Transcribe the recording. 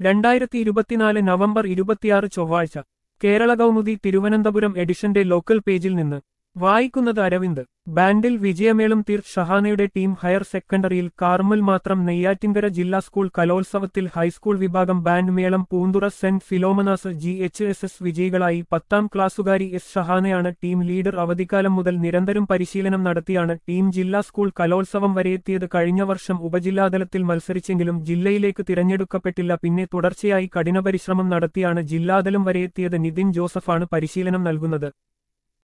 രണ്ടായിരത്തി ഇരുപത്തിനാല് നവംബർ ഇരുപത്തിയാറ് ചൊവ്വാഴ്ച കേരള കൗമുദി തിരുവനന്തപുരം എഡിഷന്റെ ലോക്കൽ പേജിൽ നിന്ന് വായിക്കുന്നത് അരവിന്ദ് ബാൻഡിൽ വിജയമേളം തീർത്ത് ഷഹാനയുടെ ടീം ഹയർ സെക്കൻഡറിയിൽ കാർമൽ മാത്രം നെയ്യാറ്റിൻകര ജില്ലാ സ്കൂൾ കലോത്സവത്തിൽ ഹൈസ്കൂൾ വിഭാഗം ബാൻഡ് മേളം Poonthura saint Philomena's G H S S വിജയികളായി പത്താം ക്ലാസ്സുകാരി എസ് ഷഹാനയാണ് ടീം ലീഡർ അവധിക്കാലം മുതൽ നിരന്തരം പരിശീലനം നടത്തിയാണ് ടീം ജില്ലാ സ്കൂൾ കലോത്സവം വരെയെത്തിയത് കഴിഞ്ഞ വർഷം ഉപജില്ലാതലത്തിൽ മത്സരിച്ചെങ്കിലും ജില്ലയിലേക്ക് തിരഞ്ഞെടുക്കപ്പെട്ടില്ല പിന്നെ തുടർച്ചയായി കഠിനപരിശ്രമം നടത്തിയാണ് ജില്ലാതലം വരെയെത്തിയത് നിതിൻ ജോസഫാണ് പരിശീലനം നൽകുന്നത്